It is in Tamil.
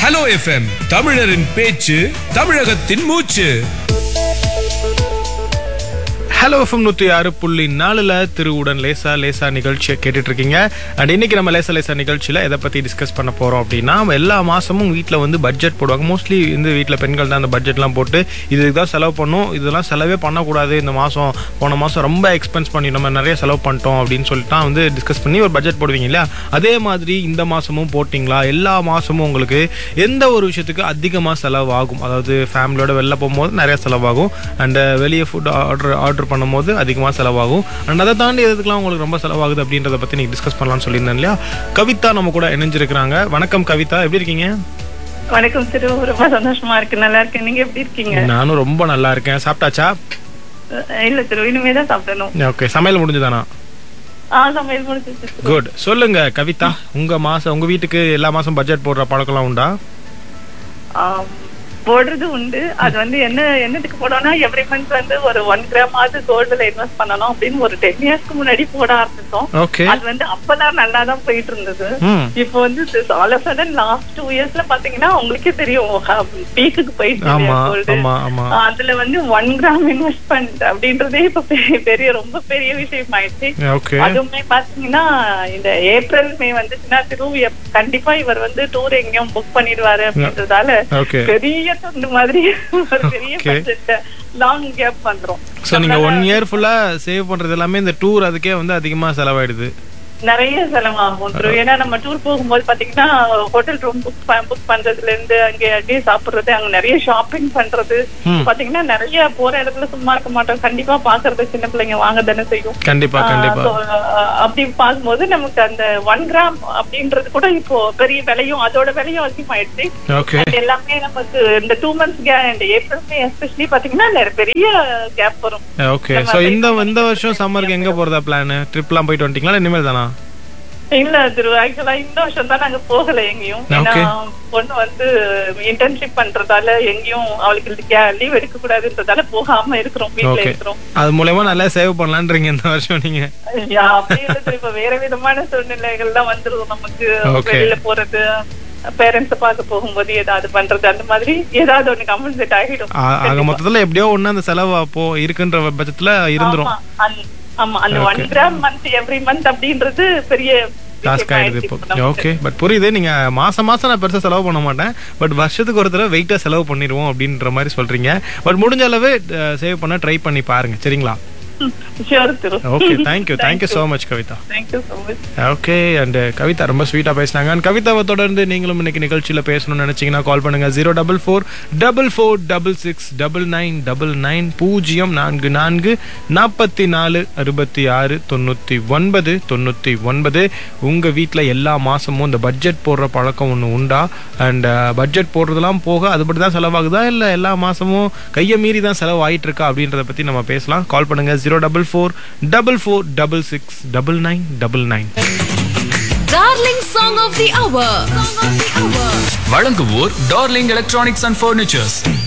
ஹலோ எஃப்எம் தமிழரின் பேச்சு தமிழகத்தின் மூச்சு ஹலோ எஃப்எம் நூற்றி ஆறு புள்ளி நாலுல திருவுடன் லேசா லேசா நிகழ்ச்சியை கேட்டுட்டு இருக்கீங்க அண்ட் இன்னைக்கு நம்ம லேசா லேசா நிகழ்ச்சியில் எதை பற்றி டிஸ்கஸ் பண்ண போகிறோம் அப்படின்னா எல்லா மாதமும் வீட்டில் வந்து பட்ஜெட் போடுவாங்க மோஸ்ட்லி இந்த வீட்டில் பெண்கள் தான் அந்த பட்ஜெட்லாம் போட்டு இதுக்கு தான் செலவு பண்ணும் இதெல்லாம் செலவே பண்ணக்கூடாது இந்த மாதம் போன மாதம் ரொம்ப எக்ஸ்பென்ஸ் பண்ணி நம்ம நிறைய செலவு பண்ணிட்டோம் அப்படின்னு சொல்லிட்டு தான் வந்து டிஸ்கஸ் பண்ணி ஒரு பட்ஜெட் போடுவீங்க இல்லையா அதே மாதிரி இந்த மாதமும் போட்டிங்களா எல்லா மாதமும் உங்களுக்கு எந்த ஒரு விஷயத்துக்கு அதிகமாக செலவாகும் அதாவது ஃபேமிலியோட வெளில போகும்போது நிறைய செலவாகும் அண்ட் வெளியே ஃபுட் ஆர்டர் ஆர்டர் பண்ணும்போது அதிகமாக செலவாகும் அண்ட் அதை தாண்டி எதுக்கெல்லாம் உங்களுக்கு ரொம்ப செலவாகுது அப்படின்றத பற்றி நீங்கள் டிஸ்கஸ் பண்ணலாம்னு சொல்லியிருந்தேன் இல்லையா கவிதா நம்ம கூட இணைஞ்சிருக்கிறாங்க வணக்கம் கவிதா எப்படி இருக்கீங்க வணக்கம் திரு ரொம்ப சந்தோஷமா இருக்கு நல்லா இருக்கேன் நீங்க எப்படி இருக்கீங்க நானும் ரொம்ப நல்லா இருக்கேன் சாப்பிட்டாச்சா அஹ் இல்ல திரு இனிமே தான் சாப்பிடணும் ஓகே சமையல் முடிஞ்சுதானா ஆ சமையல் முடிச்சிருச்சு திரு. குட் சொல்லுங்க கவிதா உங்க மாசம் உங்க வீட்டுக்கு எல்லா மாசம் பட்ஜெட் போடுற பழக்கம்லாம் உண்டா ஆம், போடுறது உண்டு அது வந்து என்ன என்னத்துக்கு போடணும்னா எவ்ரி மந்த் வந்து ஒரு ஒன் கிராம் ஆவது கோல்டுல இன்வெஸ்ட் பண்ணணும் அப்படின்னு ஒரு டென் இயர்ஸ்க்கு முன்னாடி போட ஆரம்பிச்சோம் ஓகே அது வந்து அப்பதான் நல்லா தான் போயிட்டு இருந்தது ம் இப்போ வந்து all of sudden last two இயர்ஸ்ல பாத்தீங்கன்னா உங்களுக்கே தெரியும் பீக்குக்கு போயிட்டு ஆமா கோல்டு ஆமா ஆமா அதுல வந்து ஒன் கிராம் இன்வெஸ்ட்மெண்ட் அப்படின்றதே இப்ப பெரிய பெரிய ரொம்ப பெரிய விஷயம் ஆயிடுச்சு ஓகே அதுவுமே பாத்தீங்கன்னா இந்த ஏப்ரல் மே வந்துச்சுன்னா திரு கண்டிப்பா இவர் வந்து டூர் எங்கேயும் புக் பண்ணிடுவாரு அப்படின்றதால ஓகே பெரிய துண்டு மாதிரி ஒரு பெரிய Okay. பட்ஜெட் லாங் கேப் பண்றோம் ஸோ நீங்க ஒன் இயர் ஃபுல்லா சேவ் பண்றது எல்லாமே இந்த டூர் அதுக்கே வந்து அதிகமா செலவாயிடுது நிறைய செலவாகும் திரு ஏன்னா நம்ம டூர் போகும்போது பாத்தீங்கன்னா ஹோட்டல் ரூம் புக் புக் பண்றதுல இருந்து அங்கே அங்கேயே சாப்பிடுறது அங்க நிறைய ஷாப்பிங் பண்றது ம். பாத்தீங்கன்னா நிறைய போற இடத்துல சும்மா இருக்க மாட்டோம் கண்டிப்பா பாக்குறது சின்ன பிள்ளைங்க வாங்க தானே செய்யும் கண்டிப்பா கண்டிப்பா So, அஹ், அப்படி பார்க்கும்போது நமக்கு அந்த ஒன் கிராம் அப்படின்றது கூட இப்போ பெரிய விலையும் அதோட விலையும் அதிகமாயிடுச்சு ஓகே And எல்லாமே நமக்கு இந்த டூ மந்த்ஸ் இந்த ஏப்ரல் மே எஸ்பெஷலி பாத்தீங்கன்னா நிறைய பெரிய கேப் வரும் ஓகே ஸோ இந்த இந்த வருஷம் சம்மருக்கு எங்க போறதா பிளான் ட்ரிப்லாம் போயிட்டு வந்துட்டீங்களா இல்ல இனிமேல் தானா இல்ல திரு ஆக்சுவலா இந்த வருஷம் தான் நாங்க போகல எங்கேயும் ஏன்னா Okay. பொண்ணு வந்து இன்டர்ன்ஷிப் பண்றதால எங்கேயும் அவளுக்கு லீவ் எடுக்க கூடாதுன்றதால போகாம இருக்கிறோம் வீட்ல ஓகே இருக்கிறோம் அது மூலயமா நல்லா சேவ் பண்ணலான்றீங்க இந்த வருஷம் நீங்க ஐயா, அப்படி இல்ல திரு. இப்ப வேற விதமான சூழ்நிலைகள் தான் வந்துரும் நமக்கு Okay. வெளியில போறது பேரண்ட்ஸ் பார்க்க போகும்போது ஏதாவது பண்றது அந்த மாதிரி ஏதாவது ஒண்ணு கம்பன்சேட் ஆகிடும் ஆ- ஆக மொத்தத்துல எப்படியோ ஒண்ணு அந்த செலவு அப்போ இருக்குன்ற பட்சத்துல இருந்துரும் ஆமா, அந்த- ஆமா அந்த one gram month every month அப்படின்றது பெரிய டாஸ்க் விஷயம் ஆயிடுது ஆயிடுச்சு இப்போ இப்ப நமக்கு. ஓகே பட் புரியுது நீங்க மாசம் மாசம் நான் பெருசா செலவு பண்ண மாட்டேன் பட் வருஷத்துக்கு ஒரு தடவை வெயிட்டா செலவு பண்ணிடுவோம் அப்படின்ற மாதிரி சொல்றீங்க பட் முடிஞ்ச அளவு சேவ் பண்ண ட்ரை பண்ணி பாருங்க சரிங்களா Sure, திரு. Okay thank you thank you so much Kavitha Thank you so much. Okay and Kavitha ரொம்ப ஸ்வீட்டாக பேசினாங்க அண்ட் கவிதாவை தொடர்ந்து நீங்களும் இன்னைக்கு நிகழ்ச்சியில் பேசணும்னு நினச்சிங்கன்னா கால் பண்ணுங்க zero double four double four double six double nine double nine பூஜ்ஜியம் நான்கு நான்கு நாற்பத்தி நாலு அறுபத்தி ஆறு தொண்ணூற்றி ஒன்பது தொண்ணூற்றி ஒன்பது உங்கள் வீட்டில் எல்லா மாதமும் இந்த பட்ஜெட் போடுற பழக்கம் ஒன்று உண்டா அண்ட் பட்ஜெட் போடுறதெல்லாம் போக அதுபடி தான் செலவாகுதா இல்லை எல்லா மாதமும் கையை மீறி தான் செலவு ஆயிட்டு இருக்கா அப்படின்றத பற்றி நம்ம பேசலாம் கால் பண்ணுங்க zero double four double four double six double nine double nine Darling Song of the Hour. Song of the Hour. வழங்குவோர் டார்லிங் எலக்ட்ரானிக்ஸ் அண்ட் ஃபர்னிச்சர்ஸ்